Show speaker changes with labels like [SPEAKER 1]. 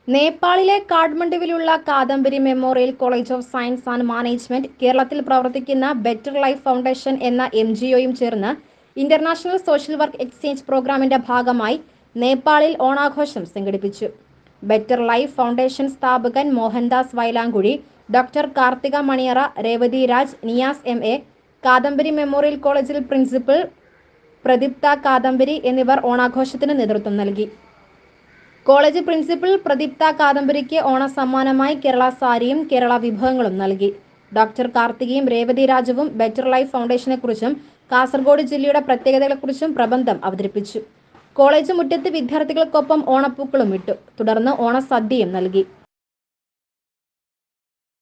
[SPEAKER 1] നേപ്പാളിലെ കാഠ്മണ്ഡുവിലുള്ള Kadambari memorial college of science and management കേരളത്തിൽ പ്രവർത്തിക്കുന്ന ബെറ്റർ ലൈഫ് ഫൗണ്ടേഷൻ എന്ന എം ജിഒയും ചേർന്ന് ഇന്റർനാഷണൽ സോഷ്യൽ വർക്ക് എക്സ്ചേഞ്ച് പ്രോഗ്രാമിന്റെ ഭാഗമായി നേപ്പാളിൽ ഓണാഘോഷം സംഘടിപ്പിച്ചു ബെറ്റർ ലൈഫ് ഫൗണ്ടേഷൻ സ്ഥാപകൻ Mohandas വയലാങ്കുഴി doctor Karthika Maniyara Revathi Raj Niyas M A Kadambari memorial കോളേജിൽ പ്രിൻസിപ്പൽ പ്രദീപ്ത കാദംബരി എന്നിവർ ഓണാഘോഷത്തിന് നേതൃത്വം നൽകി കോളേജ് പ്രിൻസിപ്പൽ പ്രദീപ്ത കാദംബരിക്ക് ഓണസമ്മാനമായി കേരള സാരിയും കേരള വിഭവങ്ങളും നൽകി ഡോക്ടർ കാർത്തികയും രേവതി രാജുവും ബെറ്റർ ലൈഫ് ഫൗണ്ടേഷനെക്കുറിച്ചും കാസർഗോഡ് ജില്ലയുടെ പ്രത്യേകതകളെക്കുറിച്ചും പ്രബന്ധം അവതരിപ്പിച്ചു കോളേജ് മുറ്റത്ത് വിദ്യാർത്ഥികൾക്കൊപ്പം ഓണപ്പൂക്കളും ഇട്ടു തുടർന്ന് ഓണസദ്യയും നൽകി